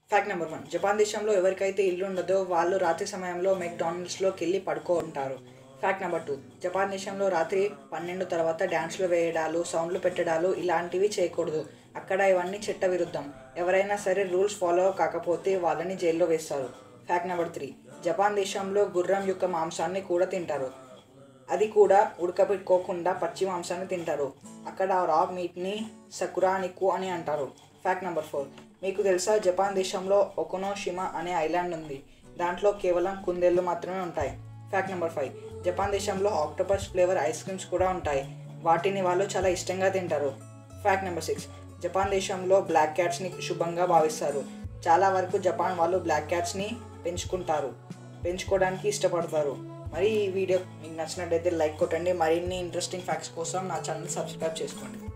fact number one Japan దేశంలో ఎవరికైతే ఇల్లు ఉండదో వాళ్ళు రాత్రి సమయంలో మెక్డానల్డ్స్లోకి వెళ్ళి పడుకుంటారు ఫ్యాక్ట్ నెంబర్ టూ జపాన్ దేశంలో రాత్రి పన్నెండు తర్వాత డ్యాన్స్లు వేయడాలు సౌండ్లు పెట్టడాలు ఇలాంటివి చేయకూడదు అక్కడ ఇవన్నీ చట్ట విరుద్ధం ఎవరైనా సరే రూల్స్ ఫాలో కాకపోతే వాళ్ళని జైల్లో వేస్తారు ఫ్యాక్ట్ నెంబర్ త్రీ జపాన్ దేశంలో గుర్రం యొక్క మాంసాన్ని కూడా తింటారు అది కూడా ఉడకబెట్టుకోకుండా పచ్చి మాంసాన్ని తింటారు అక్కడ రా మీట్ని సకురానికు అని అంటారు ఫ్యాక్ట్ నెంబర్ ఫోర్ మీకు తెలుసా జపాన్ దేశంలో ఒకొనోషిమా అనే ఐలాండ్ ఉంది దాంట్లో కేవలం కుందేళ్ళు మాత్రమే ఉంటాయి ఫ్యాక్ట్ నెంబర్ ఫైవ్ జపాన్ దేశంలో ఆక్టోపస్ ఫ్లేవర్ ఐస్ క్రీమ్స్ కూడా ఉంటాయి వాటిని వాళ్ళు చాలా ఇష్టంగా తింటారు ఫ్యాక్ట్ నెంబర్ సిక్స్ జపాన్ దేశంలో బ్లాక్ క్యాట్స్ని శుభంగా భావిస్తారు చాలా వరకు జపాన్ వాళ్ళు బ్లాక్ క్యాట్స్ని పెంచుకుంటారు పెంచుకోవడానికి ఇష్టపడతారు మరి ఈ వీడియో మీకు నచ్చినట్టయితే లైక్ కొట్టండి మరిన్ని ఇంట్రెస్టింగ్ ఫ్యాక్ట్స్ కోసం నా ఛానల్ సబ్స్క్రైబ్ చేసుకోండి